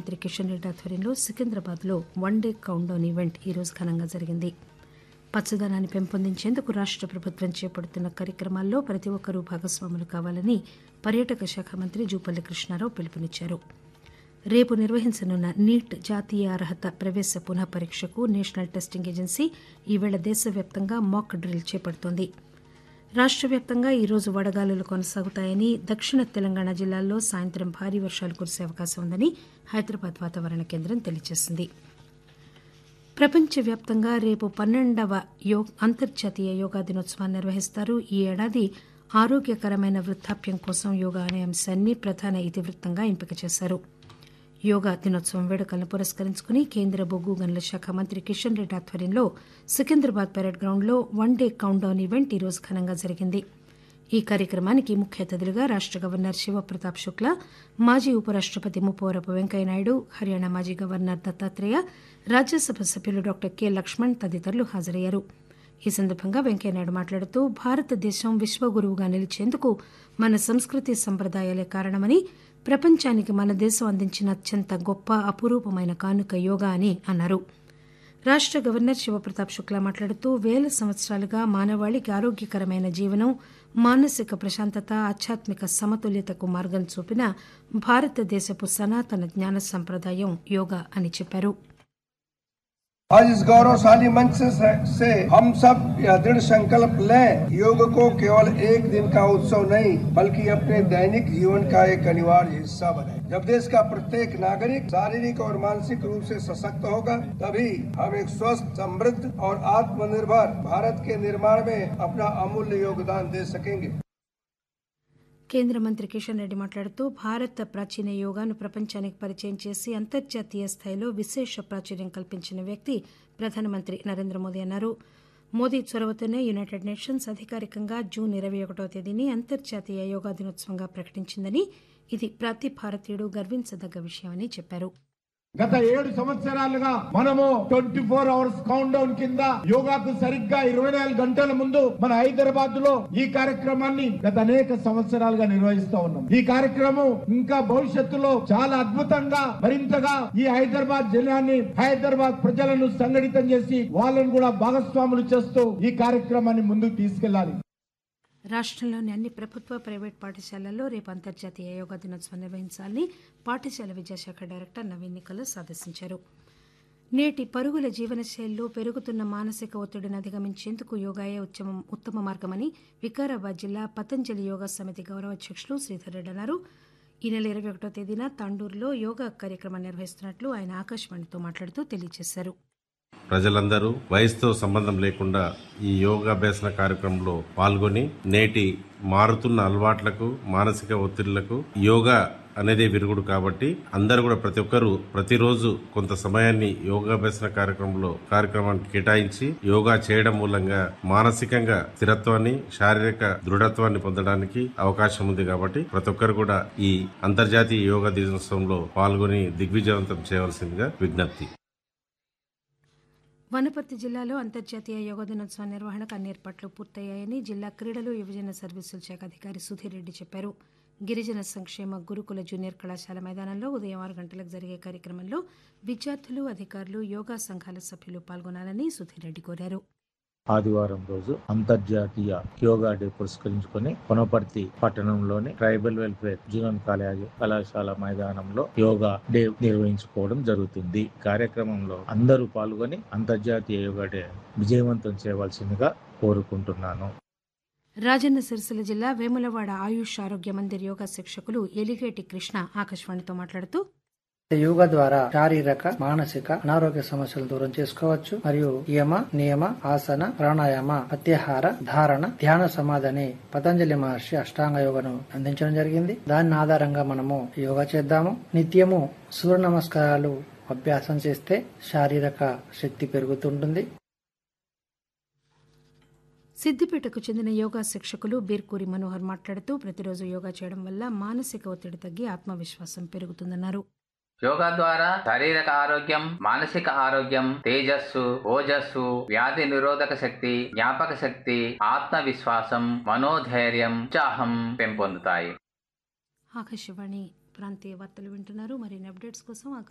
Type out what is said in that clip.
మంత్రి కిషన్ రెడ్డి ఆధ్వర్యంలో సికింద్రాబాద్ లో one day countdown event ఈ రోజు ఘనంగా జరిగింది పచ్చదనాన్ని పెంపొందించేందుకు రాష్ట ప్రభుత్వం చేపడుతున్న కార్యక్రమాల్లో ప్రతి ఒక్కరూ భాగస్వాములు కావాలని పర్యాటక శాఖ మంత్రి జూపల్లి కృష్ణారావు పిలుపునిచ్చారు రేపు నిర్వహించనున్న నీట్ జాతీయ అర్హత ప్రవేశ పునః పరీక్షకు నేషనల్ టెస్టింగ్ ఏజెన్సీ ఈవేళ దేశవ్యాప్తంగా మాక్ డ్రిల్ చేపడుతోంది రాష్ట వ్యాప్తంగా ఈరోజు వడగాలులు కొనసాగుతాయని దక్షిణ తెలంగాణ జిల్లాల్లో సాయంత్రం భారీ వర్షాలు కురిసే అవకాశం ఉందని హైదరాబాద్ వాతావరణ కేంద్రం తెలియజేసింది ప్రపంచవ్యాప్తంగా రేపు పన్నెండవ యో అంతర్జాతీయ యోగా దినోత్సవాన్ని నిర్వహిస్తారు ఈ ఏడాది ఆరోగ్యకరమైన వృద్ధాప్యం కోసం యోగా అనే అంశాన్ని ప్రధాన ఇతివృత్తంగా ఎంపిక చేశారు యోగా దినోత్సవం వేడుకలను పురస్కరించుకుని కేంద్ర బొగ్గు గనుల శాఖ మంత్రి కిషన్ రెడ్డి ఆధ్వర్యంలో సికింద్రాబాద్ పెరేడ్ గ్రౌండ్లో one day countdown event ఈరోజు ఘనంగా జరిగింది ఈ కార్యక్రమానికి ముఖ్య అతిథులుగా రాష్ట గవర్నర్ శివప్రతాప్ శుక్లా మాజీ ఉపరాష్టపతి ముప్పవరపు వెంకయ్యనాయుడు హర్యానా మాజీ గవర్నర్ దత్తాత్రేయ రాజ్యసభ సభ్యులు డాక్టర్ కె లక్ష్మణ్ తదితరులు హాజరయ్యారు ఈ సందర్భంగా వెంకయ్యనాయుడు మాట్లాడుతూ భారతదేశం విశ్వగురువుగా నిలిచేందుకు మన సంస్కృతి సంప్రదాయాలే కారణమని ప్రపంచానికి మన దేశం అందించిన అత్యంత గొప్ప అపురూపమైన కానుక యోగా అని అన్నారు రాష్ట గవర్నర్ శివప్రతాప్ శుక్లా మాట్లాడుతూ వేల సంవత్సరాలుగా మానవాళికి ఆరోగ్యకరమైన జీవనం మానసిక ప్రశాంతత ఆధ్యాత్మిక సమతుల్యతకు మార్గం చూపిన భారతదేశపు సనాతన జ్ఞాన సంప్రదాయం యోగా అని చెప్పారు आज इस गौरवशाली मंच से, से हम सब यह दृढ़ संकल्प लें योग को केवल एक दिन का उत्सव नहीं बल्कि अपने दैनिक जीवन का एक अनिवार्य हिस्सा बने जब देश का प्रत्येक नागरिक शारीरिक और मानसिक रूप से सशक्त होगा तभी हम एक स्वस्थ समृद्ध और आत्मनिर्भर भारत के निर्माण में अपना अमूल्य योगदान दे सकेंगे కేంద్ర మంత్రి కిషన్ రెడ్డి మాట్లాడుతూ భారత ప్రాచీన యోగాను ప్రపంచానికి పరిచయం చేసి అంతర్జాతీయ స్థాయిలో విశేష ప్రాచుర్యం కల్పించిన వ్యక్తి ప్రధానమంత్రి నరేంద్ర మోదీ అన్నారు మోదీ చొరవతోనే యునైటెడ్ నేషన్స్ అధికారికంగా జూన్ ఇరవై ఒకటో తేదీని అంతర్జాతీయ యోగా దినోత్సవంగా ప్రకటించిందని ఇది ప్రతి భారతీయుడు గర్వించదగ్గ విషయమని చెప్పారు గత ఏడు సంవత్సరాలుగా మనము twenty four hours countdown కింద యోగాకు సరిగ్గా ఇరవై నాలుగు గంటల ముందు మన హైదరాబాద్ లో ఈ కార్యక్రమాన్ని గత అనేక సంవత్సరాలుగా నిర్వహిస్తూ ఉన్నాం ఈ కార్యక్రమం ఇంకా భవిష్యత్తులో చాలా అద్భుతంగా మరింతగా ఈ హైదరాబాద్ జిల్లాని హైదరాబాద్ ప్రజలను సంఘటితం చేసి వాళ్ళను కూడా భాగస్వాములు చేస్తూ ఈ కార్యక్రమాన్ని ముందుకు తీసుకెళ్లాలి రాష్టంలోని అన్ని ప్రభుత్వ ప్రైవేట్ పాఠశాలల్లో రేపు అంతర్జాతీయ యోగా దినోత్సవం నిర్వహించాలని పాఠశాల విద్యాశాఖ డైరెక్టర్ నవీన్ నికలస్ ఆదేశించారు నేటి పరుగుల జీవనశైలిలో పెరుగుతున్న మానసిక ఒత్తిడిని అధిగమించేందుకు యోగాయే ఉత్తమ ఉత్తమ మార్గమని వికారాబాద్ జిల్లా పతంజలి యోగా సమితి గౌరవ అధ్యక్షులు శ్రీధర్ రెడ్డి అన్నారు ఈ నెల ఇరవై ఒకటో తేదీన తాండూరులో యోగా కార్యక్రమం నిర్వహిస్తున్నట్లు ఆయన ఆకాశవాణితో మాట్లాడుతూ తెలియజేశారు ప్రజలందరూ వయసుతో సంబంధం లేకుండా ఈ యోగాభ్యాసన కార్యక్రమంలో పాల్గొని నేటి మారుతున్న అలవాట్లకు మానసిక ఒత్తిళ్లకు యోగా అనేదే విరుగుడు కాబట్టి అందరూ కూడా ప్రతి ఒక్కరూ ప్రతిరోజు కొంత సమయాన్ని యోగాభ్యాసన కార్యక్రమంలో కార్యక్రమానికి కేటాయించి యోగా చేయడం మూలంగా మానసికంగా స్థిరత్వాన్ని శారీరక దృఢత్వాన్ని పొందడానికి అవకాశం ఉంది కాబట్టి ప్రతి ఒక్కరు కూడా ఈ అంతర్జాతీయ యోగా దినోత్సవంలో పాల్గొని దిగ్విజయవంతం చేయవలసిందిగా విజ్ఞప్తి వనపర్తి జిల్లాలో అంతర్జాతీయ యోగా దినోత్సవం నిర్వహణకు అన్ని ఏర్పాట్లు పూర్తయ్యాయని జిల్లా క్రీడలు యువజన సర్వీసుల శాఖ అధికారి సుధీర్ రెడ్డి చెప్పారు గిరిజన సంక్షేమ గురుకుల జూనియర్ కళాశాల మైదానంలో ఉదయం ఆరు గంటలకు జరిగే కార్యక్రమంలో విద్యార్థులు అధికారులు యోగా సంఘాల సభ్యులు పాల్గొనాలని సుధీర్ రెడ్డి కోరారు ఆదివారం రోజు అంతర్జాతీయ యోగా డే పురస్కరించుకొని కొనపర్తి పట్టణంలోని ట్రైబల్ వెల్ఫేర్ జూనియర్ కాలేజ్ కళాశాల మైదానంలో యోగా డే నిర్వహించుకోవడం జరుగుతుంది కార్యక్రమంలో అందరూ పాల్గొని అంతర్జాతీయ యోగా డే విజయవంతం చేయవలసిందిగా కోరుకుంటున్నాను రాజన్న సిరిసిల్ల జిల్లా వేములవాడ ఆయుష్ ఆరోగ్య మందిర్ యోగా శిక్షకులు ఎలిగేటి కృష్ణ ఆకాశవాణితో మాట్లాడుతూ యోగా ద్వారా శారీరక మానసిక అనారోగ్య సమస్యలు దూరం చేసుకోవచ్చు మరియు యమ నియమ ఆసన ప్రాణాయామ ప్రత్యాహార ధారణ ధ్యాన సమాధి అనే పతంజలి మహర్షి అష్టాంగ యోగను అందించడం జరిగింది దాని ఆధారంగా మనము యోగా చేద్దాము నిత్యము సూర్య నమస్కారాలు అభ్యాసం చేస్తే శారీరక శక్తి పెరుగుతుంటుంది సిద్దిపేటకు చెందిన యోగా శిక్షకులు బీర్కూరి మనోహర్ మాట్లాడుతూ ప్రతిరోజు యోగా చేయడం వల్ల మానసిక ఒత్తిడి తగ్గి ఆత్మవిశ్వాసం పెరుగుతుందన్నారు యోగా ద్వారా శారీరక ఆరోగ్యం మానసిక ఆరోగ్యం తేజస్సు ఓజస్సు వ్యాధి నిరోధక శక్తి జ్ఞాపక శక్తి ఆత్మవిశ్వాసం మనోధైర్యం ఉత్సాహం పెంపొందుతాయి ఆకాశవాణి ప్రాంతీయ వార్తలు వింటున్నారు మరిన్ని అప్డేట్స్ కోసం